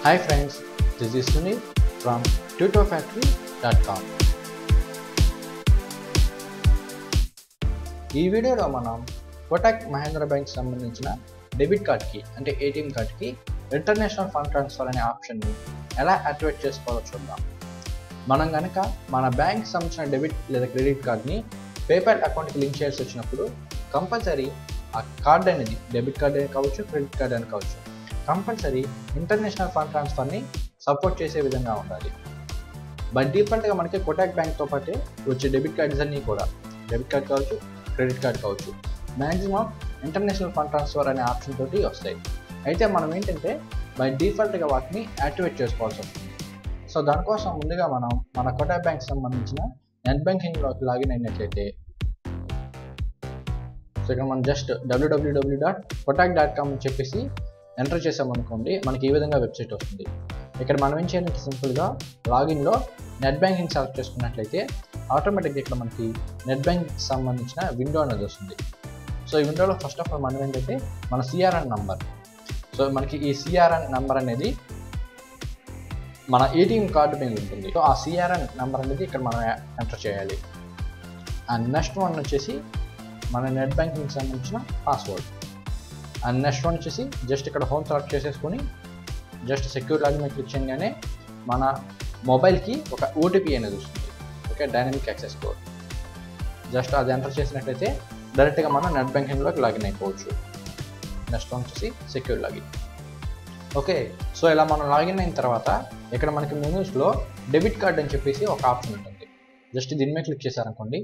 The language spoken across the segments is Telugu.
Hi friends, this is Sunil from tutofactory.com. ఈ వీడియోలో మనం కోటక్ మహేంద్ర బ్యాంక్ సంబంధించిన డెబిట్ కార్డ్కి అంటే ఏటీఎం కార్డ్కి ఇంటర్నేషనల్ ఫండ్ ట్రాన్స్ఫర్ అనే ఆప్షన్ని ఎలా యాక్టివేట్ చేసుకోవాలో చూద్దాం మనం కనుక మన బ్యాంక్ సంబంధించిన డెబిట్ లేదా క్రెడిట్ కార్డ్ని పేపాల్ అకౌంట్కి లింక్ చేయాల్సి వచ్చినప్పుడు కంపల్సరీ ఆ కార్డ్ అనేది డెబిట్ కార్డ్ అని కావచ్చు క్రెడిట్ కార్డ్ అని కావచ్చు కంపల్సరీ ఇంటర్నేషనల్ ఫండ్ ట్రాన్స్ఫర్ని సపోర్ట్ చేసే విధంగా ఉండాలి బై డిఫాల్ట్గా మనకి కోటాక్ బ్యాంక్తో పాటే వచ్చే డెబిట్ కార్డ్స్ అన్నీ కూడా డెబిట్ కార్డ్ కావచ్చు క్రెడిట్ కార్డ్ కావచ్చు మ్యాక్సిమం ఇంటర్నేషనల్ ఫండ్ ట్రాన్స్ఫర్ అనే ఆప్షన్ తోటి వస్తాయి అయితే మనం ఏంటంటే బై డిఫాల్ట్గా వాటిని యాక్టివేట్ చేసుకోవాల్సి వస్తుంది సో దానికోసం ముందుగా మనం మన కోటాక్ బ్యాంక్ సంబంధించిన నెట్ బ్యాంకింగ్లోకి లాగిన్ అయినట్లయితే సో ఇక్కడ మనం just W W W dot Kotak dot com అని చెప్పేసి ఎంటర్ చేసామనుకోండి మనకి ఈ విధంగా వెబ్సైట్ వస్తుంది ఇక్కడ మనం ఏం చేయాలంటే సింపుల్గా లాగిన్లో నెట్ బ్యాంకింగ్ సెలెక్ట్ చేసుకున్నట్లయితే ఆటోమేటిక్గా ఇక్కడ మనకి నెట్ బ్యాంకింగ్ సంబంధించిన విండో అనేది వస్తుంది సో ఈ విండోలో ఫస్ట్ ఆఫ్ ఆల్ మనం ఏంటంటే మన సిఆర్ఎన్ నంబర్ సో మనకి ఈ సిఆర్ఎన్ నంబర్ అనేది మన ఏటీఎం కార్డు మీద ఉంటుంది సో ఆ సిఆర్ఎన్ నెంబర్ అనేది ఇక్కడ మనం ఎంటర్ చేయాలి అండ్ నెక్స్ట్ వన్ వచ్చేసి మన నెట్ బ్యాంకింగ్ సంబంధించిన పాస్వర్డ్ అండ్ నెక్స్ట్ వన్ వచ్చేసి జస్ట్ ఇక్కడ హోమ్ సెలెక్ట్ చేసేసుకొని జస్ట్ సెక్యూర్ లాగిన్ మీద క్లిక్ చేయగానే మన మొబైల్కి ఒక ఓటీపీ అనేది వస్తుంది okay dynamic access code just అది ఎంటర్ చేసినట్లయితే డైరెక్ట్గా మనం నెట్ బ్యాంకింగ్లోకి లాగిన్ అయిపోవచ్చు నెక్స్ట్ వన్ వచ్చేసి సెక్యూర్ లాగిన్ ఓకే సో ఇలా మనం లాగిన్ అయిన తర్వాత ఇక్కడ మనకి మెనూస్లో డెబిట్ కార్డ్ అని చెప్పేసి ఒక ఆప్షన్ ఉంటుంది జస్ట్ దీని మీద క్లిక్ చేశారనుకోండి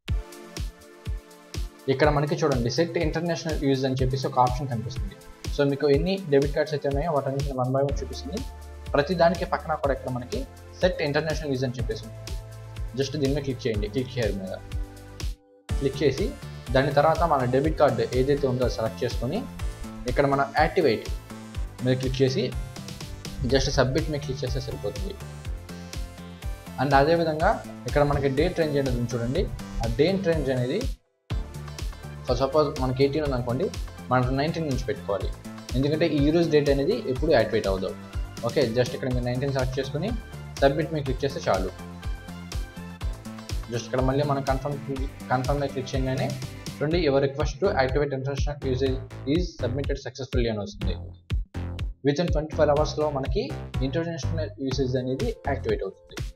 ఇక్కడ మనకి చూడండి సెట్ ఇంటర్నేషనల్ యూజ్ అని చెప్పేసి ఒక ఆప్షన్ కనిపిస్తుంది సో మీకు ఎన్ని డెబిట్ కార్డ్స్ అయితే ఉన్నాయో వాటన్నిటిని వన్ బై వన్ చూపిస్తుంది ప్రతి దానికి పక్కన కూడా ఇక్కడ మనకి సెట్ ఇంటర్నేషనల్ యూజ్ అని చెప్పేసి ఉంటుంది జస్ట్ దీని మీద క్లిక్ చేయండి క్లిక్ చేయర్ మీద క్లిక్ చేసి దాని తర్వాత మన డెబిట్ కార్డ్ ఏదైతే ఉందో సెలెక్ట్ చేసుకొని ఇక్కడ మనం యాక్టివేట్ మీద క్లిక్ చేసి జస్ట్ సబ్మిట్ మీద క్లిక్ చేస్తే సరిపోతుంది అండ్ అదేవిధంగా ఇక్కడ మనకి డేట్ రేంజ్ అనేది ఉంది చూడండి ఆ డేట్ రేంజ్ అనేది ఫర్ సపోజ్ మనకి ఎయిటీన్ ఉంది అనుకోండి మనకు నైన్టీన్ నుంచి పెట్టుకోవాలి ఎందుకంటే ఈ రోజు డేట్ అనేది ఎప్పుడు యాక్టివేట్ అవ్వదు ఓకే జస్ట్ ఇక్కడ మీరు నైన్టీన్ సెలెక్ట్ చేసుకుని సబ్మిట్ మీద క్లిక్ చేస్తే చాలు జస్ట్ ఇక్కడ మళ్ళీ మనం కన్ఫర్మ్ కన్ఫర్మ్ మీద క్లిక్ చేయగానే చూడండి your request to activate international usage is submitted successfully అని వస్తుంది విత్ ఇన్ ట్వంటీ ఫోర్ అవర్స్లో మనకి ఇంటర్నేషనల్ యూసేజ్ అనేది యాక్టివేట్ అవుతుంది